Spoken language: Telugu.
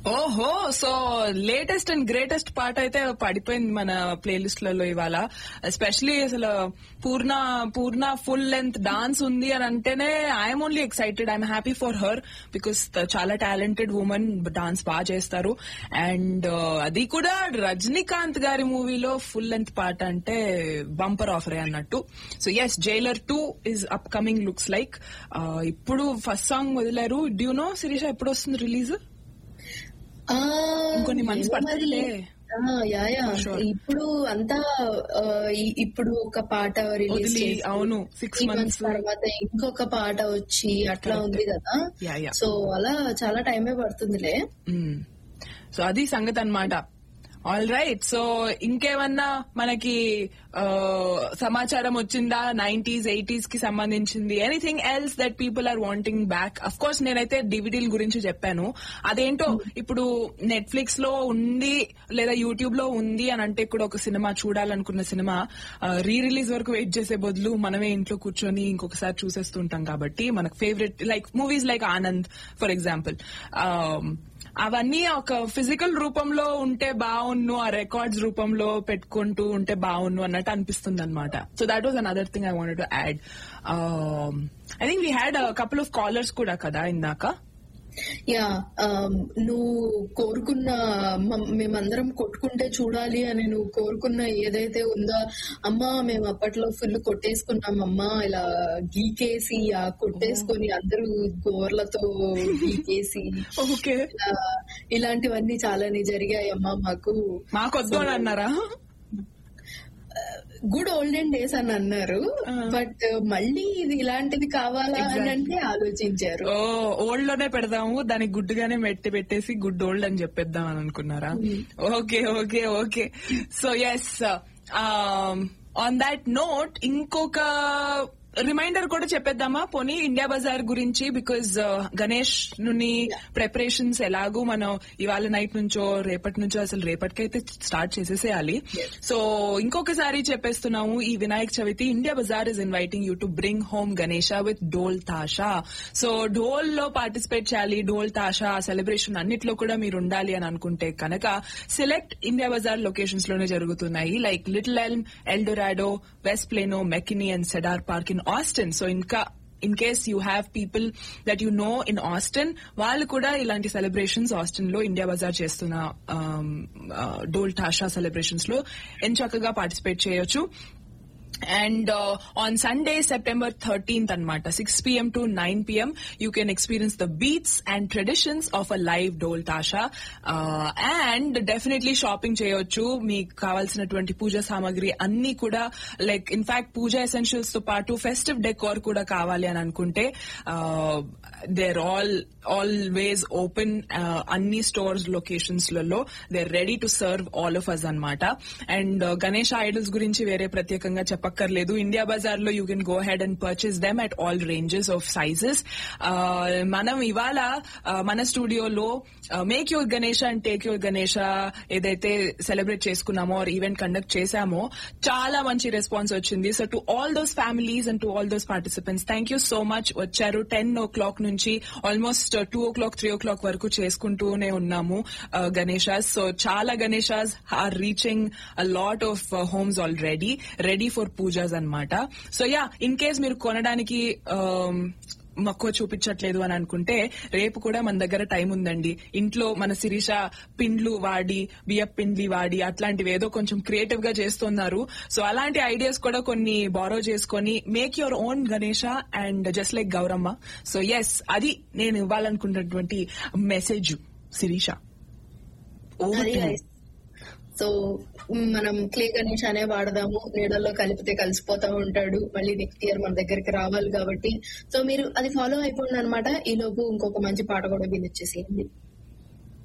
ఓహో సో లేటెస్ట్ అండ్ గ్రేటెస్ట్ పాట అయితే పడిపోయింది మన ప్లేలిస్ట్ లలో ఇవాళ ఎస్పెషలీ అసలు Poorna Poorna full length dance ఉంది అని అంటేనే I'm only excited I'm happy for her because చాలా టాలెంటెడ్ ఉమెన్ డాన్స్ బాగా చేస్తారు అండ్ అది కూడా రజనీకాంత్ గారి మూవీలో ఫుల్ లెంత్ పాట అంటే బంపర్ ఆఫరే అన్నట్టు so yes Jailer two is upcoming looks like ఇప్పుడు ఫస్ట్ సాంగ్ వదిలారు డ్యూ నో శిరీష ఎప్పుడు వస్తుంది రిలీజ్ ఆ, ఇంకొన్ని months ఏమో మరి. పడుతుందిలే. ఆ, యా యా Sure. ఇప్పుడు అంతా ఆ, ఈ- ఇప్పుడు ఒక పాట రిలీజ్ వదిలి, అవును, six months. తర్వాత ఇంకొక పాట వచ్చి అట్లా Correct. ఉంది కదా Yeah, yeah. సో అలా చాలా టైమే పడుతుందిలే సో అది సంగతి అన్నమాట ఆల్ రైట్ సో ఇంకేమన్నా మనకి ఆ, సమాచారం వచ్చిందా నైన్టీస్ ఎయిటీస్ కి సంబంధించింది anything else that people are wanting back of course నేనైతే డివిడీల గురించి చెప్పాను అదేంటో ఇప్పుడు నెట్ఫ్లిక్స్ లో ఉంది లేదా యూట్యూబ్ లో ఉంది అని అంటే కూడా ఒక సినిమా చూడాలనుకున్న సినిమా రీ రిలీజ్ వరకు వెయిట్ చేసే బదులు మనమే ఇంట్లో కూర్చొని ఇంకొకసారి చూసేస్తుంటాం కాబట్టి మనకు favourite like movies like Anand for example అవన్నీ ఒక ఫిజికల్ రూపంలో ఉంటే బాగున్ను ఆ రికార్డ్స్ రూపంలో పెట్టుకుంటూ ఉంటే బాగున్ను అన్నట్టు అనిపిస్తుంది అనమాట so that was another thing I wanted to add I think we had couple of callers కూడా కదా ఇందాక యా ఆమ్, నువ్వు కోరుకున్న మ- మేమందరం కొట్టుకుంటే చూడాలి అని నువ్వు కోరుకున్న ఏదైతే ఉందో అమ్మా మేము అప్పట్లో ఫుల్ కొట్టేసుకున్నాం అమ్మా ఇలా గీకేసి ఆ కొట్టేసుకొని అందరూ గోర్లతో గీకేసి ఓకే ఇలా ఇలాంటివన్నీ చాలానే జరిగాయమ్మా మాకు మాకొద్దు అని అన్నారా గుడ్ ఓల్డెన్ డేస్ అని అన్నారు బట్ మళ్ళీ ఇది ఇలాంటిది కావాలా అని అంటే ఆలోచించారు ఓ ఓల్డ్ లోనే పెడదాము దానికి గుడ్డుగానే మెట్టి పెట్టేసి గుడ్ ఓల్డ్ అని చెప్పేద్దాం అని అనుకున్నారా okay okay okay so yes on that note ఇంకొక రిమైండర్ కూడా చెప్పేద్దామా పోనీ ఇండియా బజార్ గురించి బికాజ్ గణేష్ నుండి ప్రిపరేషన్స్ ఎలాగో మనం ఇవాళ నైట్ నుంచో రేపటి నుంచో అసలు రేపటికైతే స్టార్ట్ చేసేసేయాలి సో ఇంకొకసారి చెప్పేస్తున్నాము ఈ Vinayaka Chavithi India Bazaar is inviting you to bring home Ganesha with Dhol Tasha so Dhol లో పార్టిసిపేట్ చేయాలి డోల్ తాషా సెలబ్రేషన్ అన్నిట్లో కూడా మీరు ఉండాలి అని అనుకుంటే కనుక సెలెక్ట్ ఇండియా బజార్ లొకేషన్స్ లోనే జరుగుతున్నాయి like Little Elm Eldorado West Plano McKinney and Cedar Park in Austin so ఇంకా in case you have people that you know in Austin వాళ్ళు కూడా ఇలాంటి సెలబ్రేషన్స్ ఆస్టిన్ లో ఇండియా బజార్ చేస్తున్న డోల్ టాషా సెలబ్రేషన్స్ లో ఎంచక్కగా పార్టిసిపేట్ చేయొచ్చు and on Sunday September thirteenth అనమాట six PM to nine PM you can experience the beats and traditions of a live Dhol Tasha and definitely shopping చేయొచ్చు మీకు కావాల్సినటువంటి పూజా సామాగ్రి అన్ని కూడా లైక్ ఇన్ఫాక్ట్ పూజా ఎసెన్షియల్స్ తో పాటు ఫెస్టివ్ డెకోర్ కూడా కావాలి అని అనుకుంటే దేర్ ఆల్ ఆల్వేస్ ఓపెన్ అన్ని స్టోర్స్ లొకేషన్స్ లలో they ready to serve all of us అనమాట అండ్ గణేష్ ఐడల్స్ గురించి వేరే ప్రత్యేకంగా చెప్పక్కర్లేదు ఇండియా బజార్ లో you can go head and purchase them at all ranges of sizes మనం ఇవాళ uh, మన స్టూడియోలో make your Ganesha and take your Ganesha ఏదైతే సెలబ్రేట్ చేసుకున్నామో ఆర్ ఈవెంట్ కండక్ట్ చేశామో చాలా మంచి రెస్పాన్స్ వచ్చింది so to all those families and to all those participants thank you so much వచ్చారు టెన్ ఓ క్లాక్ నుంచి almost two o'clock three o'clock వరకు చేసుకుంటూనే ఉన్నాము గణేషాస్ సో చాలా Ganeshas are reaching a lot of homes already ready for pujas అన్నమాట సో యా ఇన్ కేస్ మీరు కొనడానికి um, మక్కువ చూపించట్లేదు అని అనుకుంటే రేపు కూడా మన దగ్గర టైం ఉందండి ఇంట్లో మన శిరీష పిండ్లు వాడి బియ్యప్ పిండ్లి వాడి అట్లాంటివి ఏదో కొంచెం క్రియేటివ్ గా చేస్తున్నారు సో అలాంటి ఐడియాస్ కూడా కొన్ని బారో చేసుకొని make your own Ganesha and just like Gowramma so yes అది నేను ఇవ్వాలనుకున్నటువంటి మెసేజ్ శిరీష Over అది to you. nice. సో మనం క్లే గణేష్ అనే వాడదాము నీడల్లో కలిపితే కలిసిపోతా ఉంటాడు మళ్ళీ నెక్స్ట్ ఇయర్ మన దగ్గరికి రావాలి కాబట్టి సో మీరు అది ఫాలో అయిపోండి అనమాట ఈ లోపు ఇంకొక మంచి పాట కూడా వినిచ్చేసేయండి